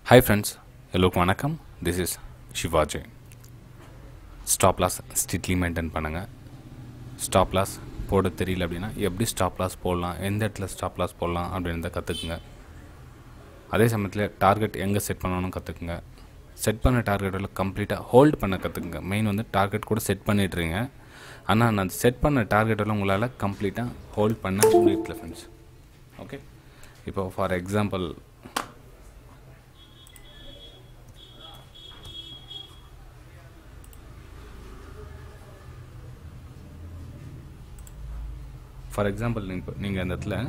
hi friends எல்லோருக்கும் வணக்கம் this is Shivaji stop loss strictly maintain பண்ணுங்கள் ஸ்டாப் லாஸ் போட தெரியல அப்படின்னா எப்படி ஸ்டாப் லாஸ் போடலாம் எந்த இடத்துல ஸ்டாப் லாஸ் போடலாம் அப்படின்றத கற்றுக்குங்க அதே சமயத்தில் டார்கெட் எங்கே செட் பண்ணணும்னு கற்றுக்குங்க செட் பண்ண டார்கெட்டில் கம்ப்ளீட்டாக ஹோல்ட் பண்ண கற்றுக்குங்க மெயின் வந்து டார்கெட் கூட செட் பண்ணிட்டுருங்க ஆனால் நான் செட் பண்ண டார்கெட்டெல்லாம் உங்களால் கம்ப்ளீட்டாக ஹோல்ட் பண்ண முடியல ஃப்ரெண்ட்ஸ் ஓகே இப்போ ஃபார் எக்ஸாம்பிள் ஃபார் எக்ஸாம்பிள் இப்போ நீங்கள் இந்த இடத்துல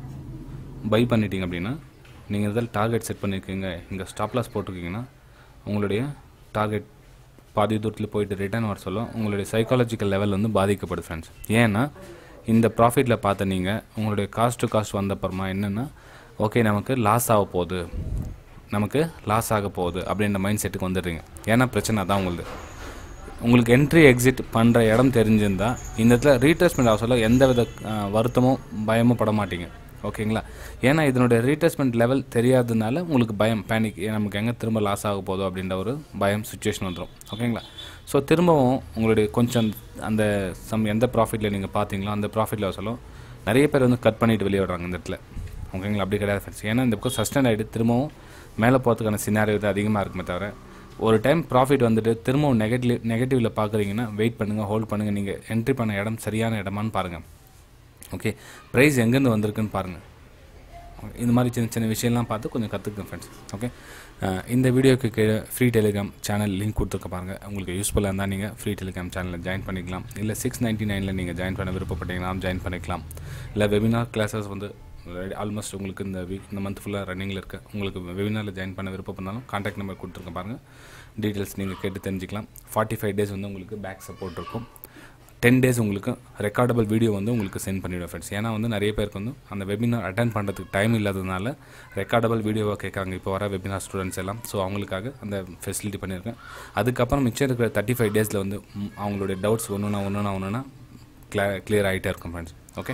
பை பண்ணிட்டீங்க அப்படின்னா நீங்கள் இதில் டார்கெட் செட் பண்ணியிருக்கீங்க இங்கே ஸ்டாப் லாஸ் போட்டிருக்கீங்கன்னா உங்களுடைய டார்கெட் பாதி தூரத்தில் போயிட்டு ரிட்டர்ன் வர சொல்ல உங்களுடைய சைக்காலஜிக்கல் லெவல் வந்து பாதிக்கப்படுது ஃப்ரெண்ட்ஸ் ஏன்னா இந்த ப்ராஃபிட்டில் பார்த்த நீங்கள் உங்களுடைய காஸ்ட் டு காஸ்ட் வந்தப்புறமா என்னென்னா ஓகே நமக்கு லாஸ் ஆக போகுது நமக்கு லாஸ் ஆக போகுது அப்படின்ற மைண்ட் செட்டுக்கு வந்துடுறீங்க ஏன்னா பிரச்சனை தான் உங்களுக்கு உங்களுக்கு என்ட்ரி எக்ஸிட் பண்ணுற இடம் தெரிஞ்சிருந்தால் இந்த இடத்துல ரீட்ரெஸ்மெண்ட் ஆக சொல்ல எந்த வித அஹ், வருத்தமும் பயமும் பட மாட்டீங்க ஓகேங்களா ஏன்னா இதனுடைய ரீட்ரெஸ்மெண்ட் லெவல் தெரியாததுனால உங்களுக்கு பயம் பேனிக் நமக்கு எங்கே திரும்ப லாஸ் ஆக போதோ அப்படின்ற ஒரு பயம் சுச்சுவேஷன் வந்துடும் ஓகேங்களா ஸோ திரும்பவும் உங்களுடைய கொஞ்சம் அந்த சம் எந்த ப்ராஃபிட்டில் நீங்கள் பார்த்தீங்களோ அந்த ப்ராஃபிட்டில் சொல்லும் நிறைய பேர் வந்து கட் பண்ணிட்டு வெளியே வர்றாங்க இந்த இடத்துல ஓகேங்களா அப்படி கிடையாது ஃப்ரெண்ட்ஸ் ஏன்னா இந்த பக்கம் சஸ்டைன் ஆகிட்டு திரும்பவும் மேலே போகிறதுக்கான சினாரியோ தான் அதிகமாக இருக்குமே தவிர ஒரு டைம் ப்ராஃபிட் வந்துட்டு திரும்பவும் நெகட்டிவ் நெகட்டிவில் பார்க்குறீங்கன்னா வெயிட் பண்ணுங்கள் ஹோல்ட் பண்ணுங்கள் நீங்கள் என்ட்ரி பண்ண இடம் சரியான இடமான்னு பாருங்கள் ஓகே ப்ரைஸ் எங்கேருந்து வந்திருக்குன்னு பாருங்கள் இந்த மாதிரி சின்ன சின்ன விஷயம்லாம் பார்த்து கொஞ்சம் கற்றுக்குங்க ஃப்ரெண்ட்ஸ் ஓகே இந்த வீடியோக்கு கீழே ஃப்ரீ டெலிகிராம் சேனல் லிங்க் கொடுத்துருக்க பாருங்கள் உங்களுக்கு யூஸ்ஃபுல்லாக இருந்தால் நீங்கள் ஃப்ரீ டெலிகிராம் சேனலில் ஜாயின் பண்ணிக்கலாம் இல்லை சிக்ஸ் நைன்ட்டி நைனில் நீங்கள் ஜாயின் பண்ண விருப்பப்பட்டீங்கன்னா ஜாயின் பண்ணிக்கலாம் இல்லை வெபினார் கிளாஸஸ் வந்து ஆல்மோஸ்ட் உங்களுக்கு இந்த வீக் இந்த மந்த் ஃபுல்லாக ரன்னிங்கில் இருக்க உங்களுக்கு வெபினாரில் ஜாயின் பண்ண விருப்பப்பட்டாலும் கான்டாக்ட் நம்பர் கொடுத்துருக்க பாருங்கள் டீட்டெயில்ஸ் நீங்கள் கேட்டு தெரிஞ்சுக்கலாம் ஃபார்ட்டி ஃபைவ் டேஸ் வந்து உங்களுக்கு பேக் சப்போர்ட் இருக்கும் டென் டேஸ் உங்களுக்கு ரெக்கார்டபிள் வீடியோ வந்து உங்களுக்கு சென்ட் பண்ணிவிடுவேன் ஃப்ரெண்ட்ஸ் ஏன்னா வந்து நிறைய பேருக்கு வந்து அந்த வெபினார் அட்டன் பண்ணுறதுக்கு டைம் இல்லாததுனால ரெக்கார்டபிள் வீடியோவாக கேட்குறாங்க இப்போ வர வெபினார் ஸ்டூடெண்ட்ஸ் எல்லாம் ஸோ அவங்களுக்காக அந்த ஃபெசிலிட்டி பண்ணியிருக்கேன் அதுக்கப்புறம் மிச்சம் இருக்கிற தேர்ட்டி ஃபைவ் டேஸில் வந்து ம், அவங்களுடைய டவுட்ஸ் ஒன்றுனா ஒன்றுனா ஒன்றுனா கிளா கிளியர் ஆகிட்டே இருக்கும் ஃப்ரெண்ட்ஸ் ஓகே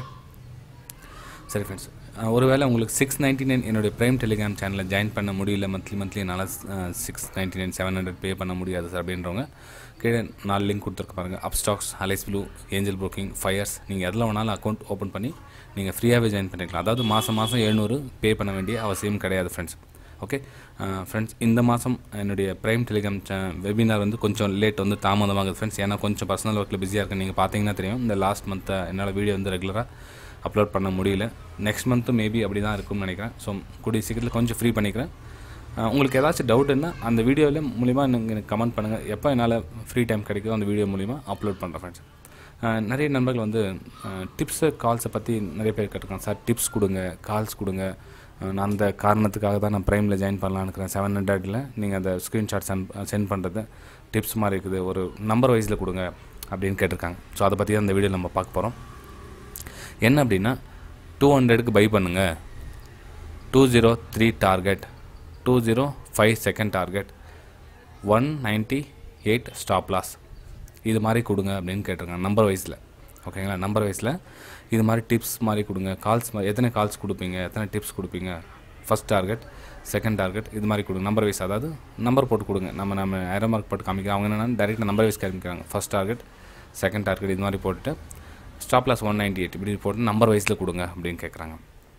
சரி ஃப்ரெண்ட்ஸ் ஒருவேளை உங்களுக்கு சிக்ஸ் நைன்ட்டி நைன் என்னுடைய ப்ரைம் டெலிகிராம் சேனலில் ஜாயின் பண்ண முடியல மந்த்லி மந்த்லி என்னால் six ninety nine seven hundred pay பண்ண முடியாது சார் அப்படின்றவங்க கீழே நாலு லிங்க் கொடுத்துருக்க பாருங்கள் Upstox Alice Blue Angel Broking Fyers நீங்கள் எதில் வேணாலும் அக்கௌண்ட் ஓப்பன் பண்ணி நீங்கள் ஃப்ரீயாகவே ஜாயின் பண்ணிக்கலாம் அதாவது மாதம் மாதம் எழுநூறு பே பண்ண வேண்டிய அவசியம் கிடையாது ஃப்ரெண்ட்ஸ் ஓகே ஃப்ரெண்ட்ஸ் இந்த மாதம் என்னுடைய ப்ரைம் டெலிகிராம் வெபினார் வந்து கொஞ்சம் லேட் வந்து தாமதமாகுது ஃப்ரெண்ட்ஸ் ஏன்னா கொஞ்சம் பர்சனல் ஒர்க்கில் பிஸியாக இருக்கு நீங்கள் பார்த்தீங்கன்னா தெரியும் இந்த லாஸ்ட் மந்த்தை என்னால் வீடியோ வந்து ரெகுலராக அப்லோட் பண்ண முடியல நெக்ஸ்ட் மந்த்து மேபி அப்படி தான் இருக்கும்னு நினைக்கிறேன் ஸோ கூடிய சீக்கிரத்தில் கொஞ்சம் ஃப்ரீ பண்ணிக்கிறேன் அஹ் உங்களுக்கு ஏதாச்சும் டவுட் இருந்தால் அந்த வீடியோவில் மூலிமா நீங்கள் எனக்கு கமெண்ட் பண்ணுங்கள் எப்போ என்னால் ஃப்ரீ டைம் கிடைக்குதோ அந்த வீடியோ மூலிமா அப்லோட் பண்ணுறேன் ஃப்ரெண்ட்ஸ் நிறைய நண்பர்கள் வந்து டிப்ஸு கால்ஸை பற்றி நிறைய பேர் கேட்டிருக்காங்க சார் டிப்ஸ் கொடுங்க கால்ஸ் கொடுங்க அஹ் நான் அந்த காரணத்துக்காக தான் நான் ப்ரைமில் ஜாயின் பண்ணலான்னு இருக்கிறேன் செவன் ஹண்ட்ரடில் நீங்கள் அந்த ஸ்க்ரீன்ஷாட் சென்ட் சென்ட் பண்ணுறது டிப்ஸ் மாதிரி இருக்குது ஒரு நம்பர் வைஸில் கொடுங்க அப்படின்னு கேட்டிருக்காங்க ஸோ அதை பற்றி தான் இந்த வீடியோ நம்ம பார்க்க போகிறோம் என்ன அப்படின்னா டூ ஹண்ட்ரடுக்கு பை பண்ணுங்கள் two zero three target two zero five second target one ninety eight stop loss இது மாதிரி கொடுங்க அப்படின்னு கேட்டிருக்காங்க நம்பர் வைஸில் ஓகேங்களா நம்பர் வைஸில் இது மாதிரி டிப்ஸ் மாதிரி கொடுங்க கால்ஸ் மாதிரி எத்தனை கால்ஸ் கொடுப்பீங்க எத்தனை டிப்ஸ் கொடுப்பீங்க ஃபஸ்ட் டார்கெட் செகண்ட் டார்கெட் இது மாதிரி கொடுங்க நம்பர் வைஸ் அதாவது நம்பர் போட்டு கொடுங்க நம்ம நம்ம ஏரோ மார்க் போட்டு காமிக்க அவங்க என்னென்னா டேரெக்டாக நம்பர் வைஸ் காமிக்கிறாங்க ஃபஸ்ட் டார்கெட் செகண்ட் டார்கெட் இது மாதிரி போட்டுட்டு stop loss one ninety eight இப்படி போட்டு நம்பர் வைஸில் கொடுங்க அப்படின்னு கேட்குறாங்க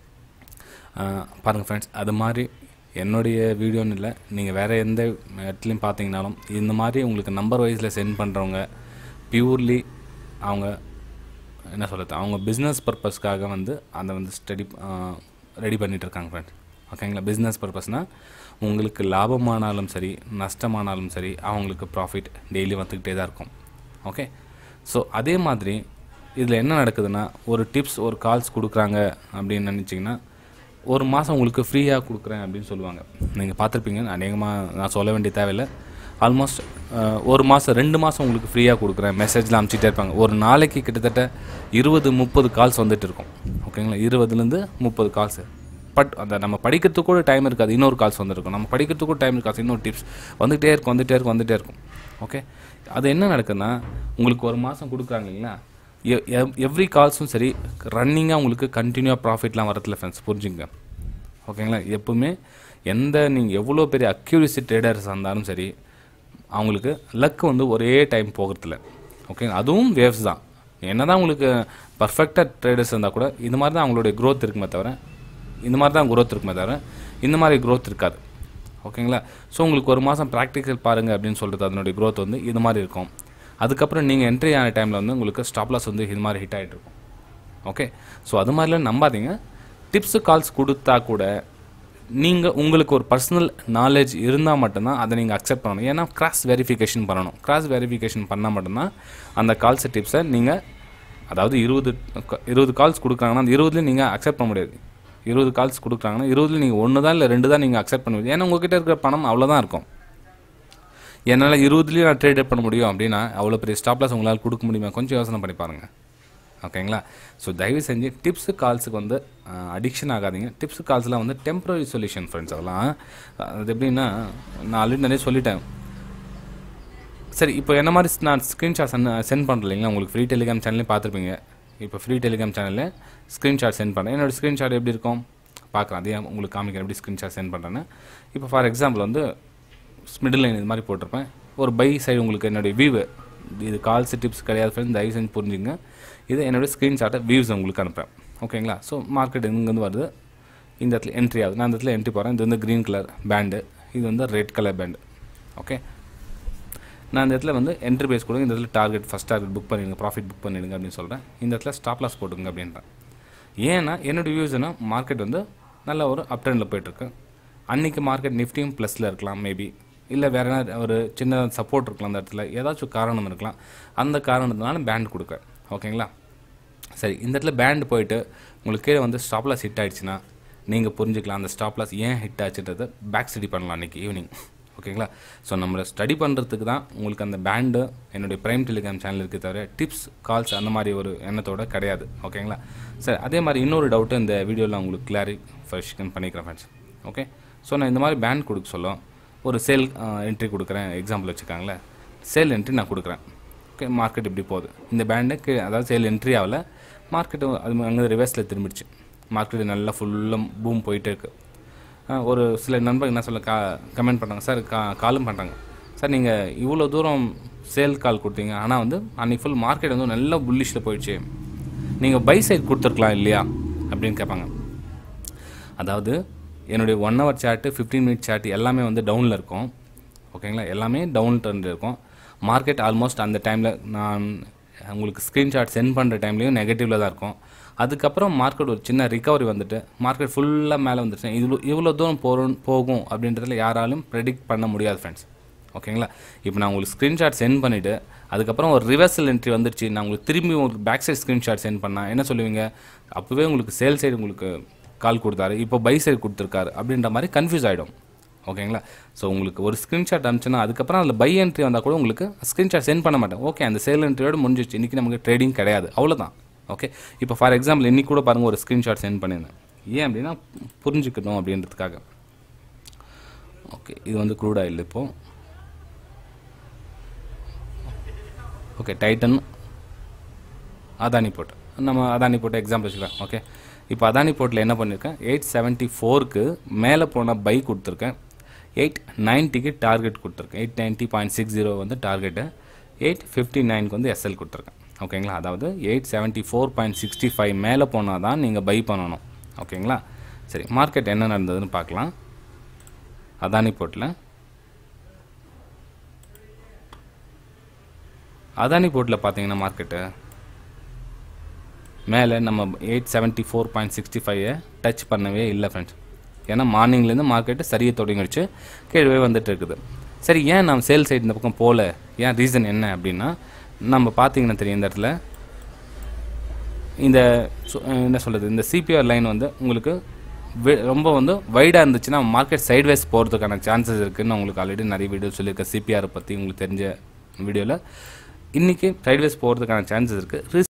பாருங்கள் ஃப்ரெண்ட்ஸ் அது மாதிரி என்னுடைய வீடியோன்னு இல்லை நீங்கள் வேறு எந்த இடத்துலையும் பார்த்தீங்கனாலும் இந்த மாதிரி உங்களுக்கு நம்பர் வைஸில் சென்ட் பண்ணுறவங்க பியூர்லி அவங்க என்ன சொல்கிறது அவங்க பிஸ்னஸ் பர்பஸ்க்காக வந்து அதை வந்து ஸ்டடி ரெடி பண்ணிகிட்டு இருக்காங்க ஃப்ரெண்ட்ஸ் ஓகேங்களா பிஸ்னஸ் பர்பஸ்னால் உங்களுக்கு லாபமானாலும் சரி நஷ்டமானாலும் சரி அவங்களுக்கு ப்ராஃபிட் டெய்லி வந்துக்கிட்டே தான் இருக்கும் ஓகே ஸோ அதே மாதிரி இதில் என்ன நடக்குதுன்னா ஒரு டிப்ஸ் ஒரு கால்ஸ் கொடுக்குறாங்க அப்படின்னு நினச்சிங்கன்னா ஒரு மாதம் உங்களுக்கு ஃப்ரீயாக கொடுக்குறேன் அப்படின்னு சொல்லுவாங்க நீங்கள் பார்த்துருப்பீங்க அநேகமாக நான் சொல்ல வேண்டிய தேவையில்லை ஆல்மோஸ்ட் ஒரு மாதம் ரெண்டு மாதம் உங்களுக்கு ஃப்ரீயாக கொடுக்குறேன் மெசேஜ்லாம் அனுப்பிச்சிட்டே இருப்பாங்க ஒரு நாளைக்கு கிட்டத்தட்ட இருபது முப்பது கால்ஸ் வந்துட்டு இருக்கும் ஓகேங்களா இருபதுலேருந்து முப்பது கால்ஸ் பட் அந்த நம்ம படிக்கிறதுக்கு கூட டைம் இருக்காது இன்னொரு கால்ஸ் வந்துருக்கும் நம்ம படிக்கிறதுக்கு கூட டைம் இருக்காது இன்னொரு டிப்ஸ் வந்துகிட்டே இருக்கும் வந்துகிட்டே இருக்கும் வந்துகிட்டே இருக்கும் ஓகே அது என்ன நடக்குதுன்னா உங்களுக்கு ஒரு மாதம் கொடுக்குறாங்க இல்லைங்களா எவ்ரி கால்ஸும் சரி ரன்னிங்காக உங்களுக்கு கண்டினியூவாக ப்ராஃபிட்லாம் வரதில்ல ஃப்ரெண்ட்ஸ் புரிஞ்சுங்க ஓகேங்களா எப்பவுமே எந்த நீங்கள் எவ்வளோ பெரிய அக்யூரிசி ட்ரேடர்ஸாக இருந்தாலும் சரி அவங்களுக்கு லக் வந்து ஒரே டைம் போகிறதில்ல ஓகே அதுவும் வேவ்ஸ் தான் என்னதான் உங்களுக்கு பர்ஃபெக்டாக ட்ரேடர்ஸ் இருந்தால் கூட இந்த மாதிரி தான் அவங்களுடைய growth இருக்குமே தவிர இந்த மாதிரி தான் growth இருக்குமே தவிர இந்த மாதிரி growth இருக்காது ஓகேங்களா ஸோ உங்களுக்கு ஒரு மாதம் ப்ராக்டிக்கல் பாருங்கள் அப்படின்னு சொல்கிறது அதனுடைய growth வந்து இது மாதிரி இருக்கும் அதுக்கப்புறம் நீங்கள் என்ட்ரி ஆன டைமில் வந்து உங்களுக்கு ஸ்டாப் லாஸ் வந்து இது மாதிரி ஹிட் ஆகிட்டு இருக்கும் ஓகே ஸோ அது மாதிரிலாம் நம்பாதீங்க டிப்ஸு கால்ஸ் கொடுத்தா கூட நீங்கள் உங்களுக்கு ஒரு பர்சனல் நாலேஜ் இருந்தால் மட்டும்தான் அதை நீங்கள் அக்செப்ட் பண்ணணும் ஏன்னா கிராஸ் வெரிஃபிகேஷன் பண்ணணும் கிராஸ் வெரிஃபிகேஷன் பண்ணால் மட்டும்தான் அந்த கால்ஸ் டிப்ஸை நீங்கள் அதாவது இருபது க- இருபது கால்ஸ் கொடுக்குறாங்கன்னா அந்த இருபதுலேயும் நீங்கள் அக்செப்ட் பண்ண முடியாது இருபது கால்ஸ் கொடுக்குறாங்கன்னா இருபதுல நீங்கள் ஒன்று தான் இல்லை ரெண்டு தான் நீங்கள் அக்செப்ட் பண்ண முடியும் ஏன்னா உங்ககிட்ட இருக்கிற பணம் அவ்வளோதான் இருக்கும் என்னால் இருபதுலேயும் நான் ட்ரேட் பண்ண முடியும் அப்படின்னா அவ்வளோ பெரிய ஸ்டாப் லாஸ் உங்களால் கொடுக்க முடியுமா கொஞ்சம் யோசனை பண்ணி பாருங்கள் ஓகேங்களா ஸோ தயவு செஞ்சு டிப்ஸு கால்ஸுக்கு வந்து அடிக்ஷன் ஆகாதீங்க டிப்ஸு கால்ஸ்லாம் வந்து டெம்பரரி சொல்யூஷன் ஃப்ரெண்ட்ஸ் அதெல்லாம் அது எப்படின்னா நான் ஆல்ரெடி நிறைய சொல்லிட்டேன் சரி இப்போ என்ன மாதிரி நான் ஸ்க்ரீன்ஷாட் சென்ட் சென்ட் பண்ணுறேன் இல்லைங்களா உங்களுக்கு ஃப்ரீ டெலிகிராம் சேனல்லே பார்த்துருப்பீங்க இப்போ ஃப்ரீ டெலிகிராம் சேனலில் ஸ்க்ரீன்ஷாட் சென்ட் பண்ணுறேன் என்னோட ஸ்க்ரீன்ஷாட் எப்படி இருக்கும் பார்க்கலாம் அதே உங்களுக்கு காமிக்கிறேன் எப்படி ஸ்க்ரீன்ஷாட் சென்ட் பண்ணுறேன்னு இப்போ ஃபார் எக்ஸாம்பிள் வந்து மிடில் லைன் இது மாதிரி போட்டிருப்பேன் ஒரு பை சைடு உங்களுக்கு என்னுடைய வியூ இது கால்ஸ் டிப்ஸ் கிடையாது ஃப்ரெண்ட்ஸ் தயவு செஞ்சு புரிஞ்சுங்க இது என்னோட ஸ்க்ரீன்ஷாட்டை வியூஸ் உங்களுக்கு அனுப்புகிறேன் ஓகேங்களா ஸோ மார்க்கெட் எங்கேருந்து வருது இந்த இடத்துல என்ட்ரி ஆகுது நான் இந்த இடத்துல என்ட்ரி போகிறேன் இது வந்து க்ரீன் கலர் பேண்டு இது வந்து ரெட் கலர் பேண்டு ஓகே நான் இந்த இடத்துல வந்து என்ட்ரி பேஸ் கொடுங்க இந்த இடத்துல டார்கெட் ஃபஸ்ட் டார்கெட் புக் பண்ணிடுங்க ப்ராஃபிட் புக் பண்ணிடுங்க அப்படின்னு சொல்கிறேன் இந்த இடத்துல ஸ்டாப் லாஸ் போட்டுங்க அப்படின்றேன் ஏன்னா என்னோட வியூஸ்னா மார்க்கெட் வந்து நல்ல ஒரு அப் ட்ரெண்டில் போயிட்டுருக்கு அன்றைக்கி மார்க்கெட் நிஃப்டியும் ப்ளஸில் இருக்கலாம் மேபி இல்லை வேறு என்ன ஒரு சின்ன சப்போர்ட் இருக்கலாம் அந்த இடத்துல ஏதாச்சும் காரணம் இருக்கலாம் அந்த காரணத்தினால பேண்ட் கொடுக்க ஓகேங்களா சரி இந்த இடத்துல பேண்ட் போயிட்டு உங்களுக்கு கீழே வந்து ஸ்டாப் லாஸ் ஹிட் ஆயிடுச்சுன்னா நீங்கள் புரிஞ்சுக்கலாம் அந்த ஸ்டாப் லாஸ் ஏன் ஹிட் ஆச்சுன்றதை பேக் ஸ்டடி பண்ணலாம் அன்றைக்கி ஈவினிங் ஓகேங்களா ஸோ நம்மளை ஸ்டடி பண்ணுறதுக்கு தான் உங்களுக்கு அந்த பேண்டு என்னுடைய ப்ரைம் டெலிகிராம் சேனல் இருக்கே தவிர டிப்ஸ் கால்ஸ் அந்த மாதிரி ஒரு எண்ணத்தோட கிடையாது ஓகேங்களா சரி அதே மாதிரி இன்னொரு டவுட்டு இந்த வீடியோவில் உங்களுக்கு கிளாரிஃபிகேஷன் பண்ணிக்கிறேன் ஃப்ரெண்ட்ஸ் ஓகே ஸோ நான் இந்த மாதிரி பேண்ட் கொடுக்க சொல்ல ஒரு சேல் என்ட்ரி கொடுக்குறேன் எக்ஸாம்பிள் வச்சுக்காங்களேன் சேல் என்ட்ரி நான் கொடுக்குறேன் ஓகே மார்க்கெட் இப்படி போகுது இந்த பேண்டுக்கு அதாவது சேல் என்ட்ரி ஆகல மார்க்கெட்டு அது அங்கே ரிவர்ஸில் திரும்பிடுச்சு மார்க்கெட் நல்லா ஃபுல்லாக பூம் போயிட்டே இருக்கு ஆ, ஒரு சில நண்பர்கள் என்ன சொல்ல கா கமெண்ட் பண்ணாங்க சார் கா காலும் பண்ணுறாங்க சார் நீங்கள் இவ்வளோ தூரம் சேல் கால் கொடுத்தீங்க ஆனால் வந்து அன்றைக்கி ஃபுல் மார்க்கெட் வந்து நல்லா புல்லிஷில் போயிடுச்சு நீங்கள் பை சைட் கொடுத்துருக்கலாம் இல்லையா அப்படின்னு கேட்பாங்க அதாவது என்னுடைய one hour chart fifteen minute chart எல்லாமே வந்து டவுனில் இருக்கும் ஓகேங்களா எல்லாமே டவுன் ட்ரெண்ட் இருக்கும் மார்க்கெட் ஆல்மோஸ்ட் அந்த டைமில் நான் உங்களுக்கு ஸ்க்ரீன்ஷாட் சென்ட் பண்ணுற டைம்லேயும் நெகட்டிவில் தான் இருக்கும் அதுக்கப்புறம் மார்க்கெட் ஒரு சின்ன ரிகவரி வந்துட்டு மார்க்கெட் ஃபுல்லாக மேலே வந்துருச்சு இவ்வளோ இவ்வளோ தூரம் போகும் போகும் அப்படின்றதுல யாராலும் ப்ரெடிக்ட் பண்ண முடியாது ஃப்ரெண்ட்ஸ் ஓகேங்களா இப்போ நான் உங்களுக்கு ஸ்க்ரீன்ஷாட் சென்ட் பண்ணிவிட்டு அதுக்கப்புறம் ஒரு ரிவர்சல் என்ட்ரி வந்துருச்சு நான் உங்களுக்கு திரும்பி உங்களுக்கு பேக் சைடு ஸ்க்ரீன்ஷாட் சென்ட் பண்ணால் என்ன சொல்லுவீங்க அப்போவே உங்களுக்கு சேல் சைடு உங்களுக்கு கால் கொடுத்தாரு இப்போ பை சைடு கொடுத்துருக்காரு அப்படின்ற மாதிரி கன்ஃபியூஸ் ஆகிடும் ஓகேங்களா ஸோ உங்களுக்கு ஒரு ஸ்க்ரீன்ஷாட் அனுப்பிச்சுன்னா அதுக்கப்புறம் அதில் பை என்ட்ரி வந்தால் கூட உங்களுக்கு ஸ்க்ரீன்ஷாட் சென்ட் பண்ண மாட்டேன் ஓகே அந்த சேல் என்ட்ரியோட முடிஞ்சிச்சு இன்றைக்கி நமக்கு ட்ரேடிங் கிடையாது அவ்வளோதான் ஓகே இப்போ ஃபார் எக்ஸாம்பிள் இன்னைக்கு கூட பாருங்கள் ஒரு ஸ்க்ரீன்ஷாட் சென்ட் பண்ணியிருந்தேன் ஏன் அப்படின்னா புரிஞ்சுக்கணும் அப்படின்றதுக்காக ஓகே இது வந்து க்ரூட் ஆயில் இப்போது ஓகே டைட்டன் அதானி போட் நம்ம அதானி போட்டு எக்ஸாம்பிள் வச்சுக்கலாம் ஓகே இப்போ அதானி போட்டில் என்ன பண்ணியிருக்கேன் எயிட் செவன்ட்டி ஃபோருக்கு மேலே போன பை கொடுத்துருக்கேன் எயிட் நைன்ட்டிக்கு டார்கெட் கொடுத்துருக்கேன் eight ninety point six zero வந்து டார்கெட்டு எயிட் ஃபிஃப்டி நைனுக்கு வந்து எஸ்எல் கொடுத்துருக்கேன் ஓகேங்களா அதாவது eight seventy four point sixty five மேலே போனால் தான் நீங்கள் பை பண்ணணும் ஓகேங்களா சரி மார்க்கெட் என்ன நடந்ததுன்னு பார்க்கலாம் அதானி போட்டில் அதானி போர்ட்டில் பார்த்தீங்கன்னா மார்க்கெட்டு மேலே நம்ம eight seventy four point sixty ஃபைவை டச் பண்ணவே இல்லை ஃப்ரெண்ட்ஸ் ஏன்னா மார்னிங்லேருந்து மார்க்கெட்டு சரியாக தொடங்கிடுச்சு கீழே வந்துட்டு இருக்குது சரி ஏன் நம்ம சேல் சைடு இந்த பக்கம் போகல ஏன் ரீசன் என்ன அப்படின்னா நம்ம பார்த்தீங்கன்னா தெரியும் இந்த இடத்துல இந்த சு- என்ன சொல்கிறது இந்த சிபிஆர் லைன் வந்து உங்களுக்கு வி- ரொம்ப வந்து வைடாக இருந்துச்சுன்னா மார்க்கெட் சைட்வேஸ் போகிறதுக்கான சான்சஸ் இருக்குன்னு உங்களுக்கு ஆல்ரெடி நிறைய வீடியோ சொல்லியிருக்கேன் சிபிஆரை பற்றி உங்களுக்கு தெரிஞ்ச வீடியோவில் இன்றைக்கி சைட்வேஸ் போகிறதுக்கான சான்சஸ் இருக்குது